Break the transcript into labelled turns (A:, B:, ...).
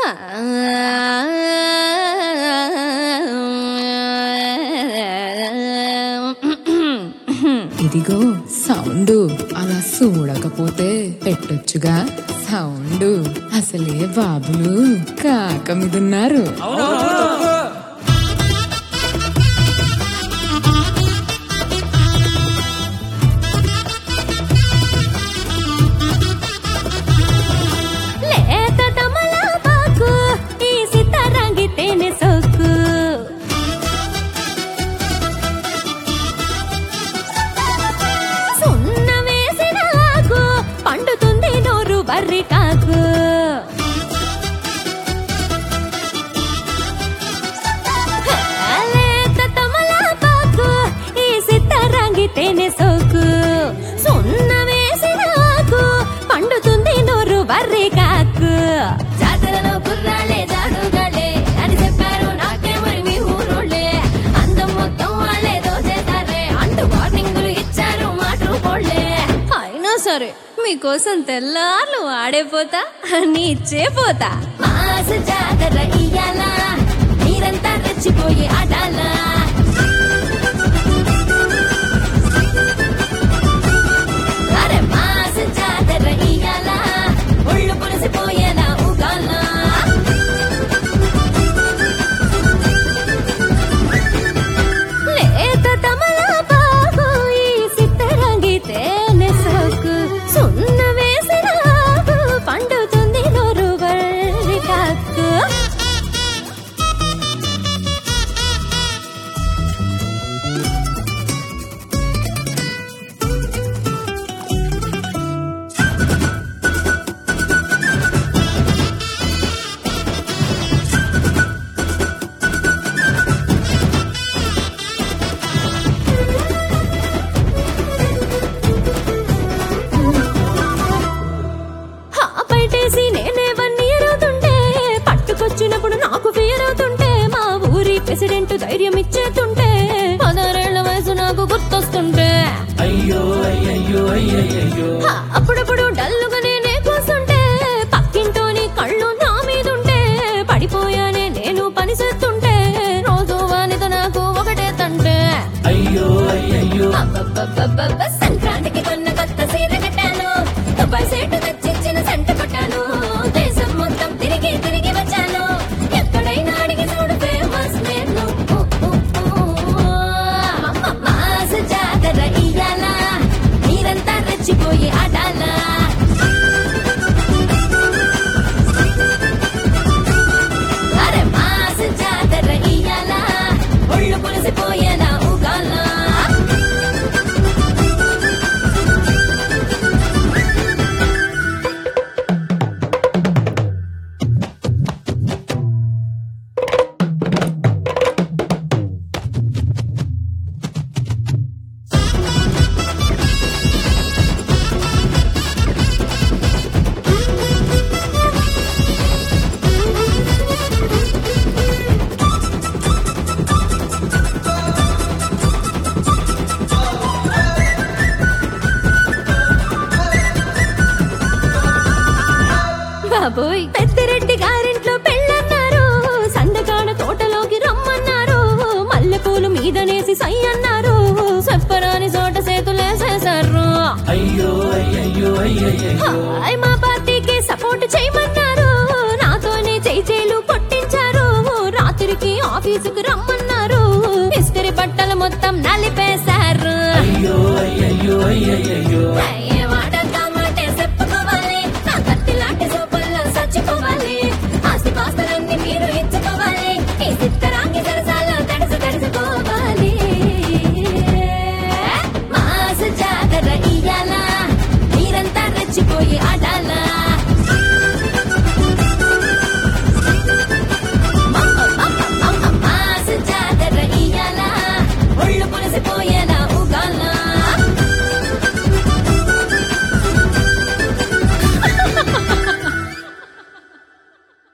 A: ఇదిగో సౌండ్ అలా చూడకపోతే పెట్టొచ్చుగా సౌండ్ అసలే బాబులు కాక మీదున్నారు
B: లేత తమలపాకు ఈ సితారంగి తేనె సోకు సున్న వేసిన ఆకు పండుతుంది నోరు బర్రి కాకు లేత తమలపాకు ఈ సితారంగి తేనె సోకు సున్న వేసిన ఆకు పండుతుంది నోరు బర్రి కాకు జాతరలో కుర్రాలే జాడుగాలే అని చెప్పారు నాకే మరి మీ ఊరోళ్ళే అందం మొత్తం వాళ్ళే దోచేసారే అంటూ వార్నింగులు ఇచ్చారు మాటలు పోళ్ళే అయినా సరే మీకోసం తెల్లార్లు ఆడేపోతా అని ఇచ్చే పోతా మాస జాతర ఇయ్యాలా మీరంతా రెచ్చిపోయి ఆడాలా అరే మాస జాతర ఇయ్యాలా ఒళ్ళు పులిసిపోయేలా ఊగాలా లేత తమలపాకు ఈ సిత్తరంగి తేనె సోకు సున్న వేసిన ఆకు పండుతుంది నోరు బర్రి కాకు హా బయటేసి నేనే వన్ ఇయర్ అవుతుంటే పట్టుకొచ్చినప్పుడు నాకు ఫియర్ అవుతుంటే మా ఊరి ప్రెసిడెంట్ ధైర్యం ఇచ్చేస్తుంటే పదహారేళ్ల వయసు నాకు గుర్తొస్తుంటే హా, అప్పుడప్పుడు డల్లుగా నేనే కూస్తుంటే పక్కింటోని కళ్ళు నా మీదుంటే పడిపోయానే నేను పని చేస్తుంటే రోజు వానితో నాకు ఒకటే తంటే అబ్బబ్బబ్బబ్బబ్బ, సంక్రాంతికి కొన్న కొత్త సీర కట్టాను దుబాయ్ సెట్ తెచ్చిచ్చిన సంట కొట్టాను దేశం మొత్తం తిరిగి తిరిగి వచ్చాను ఎక్కడైనా అడిగి చూడు ఫేమస్ నేను ఊ, ఊ, ఊ. అమ్మ మాస జాతర ఇయ్యాలా మీరంతా రెచ్చిపోయి ఆడాలా అరే మాస జాతర ఇయ్యాలా ఒళ్ళు పులిసిపోయేలా ఊగాలా బాబోయ్ పెద్దిరెడ్డి గారింట్లో పెళ్ళన్నారు సందకాడ తోటలోకి రమ్మన్నారు మల్లెపూలు మీదనేసి సై అన్నారు చెప్పరాని చోట చేతులేసేశారు హాయ్ మా పార్టీకి సపోర్ట్ చేయమన్నారు నాతోనే చేలు కొట్టించారు రాత్రికి ఆఫీసుకు రమ్మన్నారు ఇస్త్రీ బట్టలు మొత్తం నలిపేశారు ఏ మాటద్దామంటే చెప్పుకోవాలి నా కత్తి లాంటి సూపుల్లో చచ్చిపోవాలి ఆస్తి పాస్తులన్నీ మీరు ఇచ్చుకోవాలి ఈ సిత్తరాంగి సరసాల్లో తడిసి తడిసిపోవాలి మాస జాతర ఇయ్యాలా మీరంతా రెచ్చిపోయి ఆడాలా మాస జాతర ఇయ్యాలా ఒళ్ళు పులిసిపోయే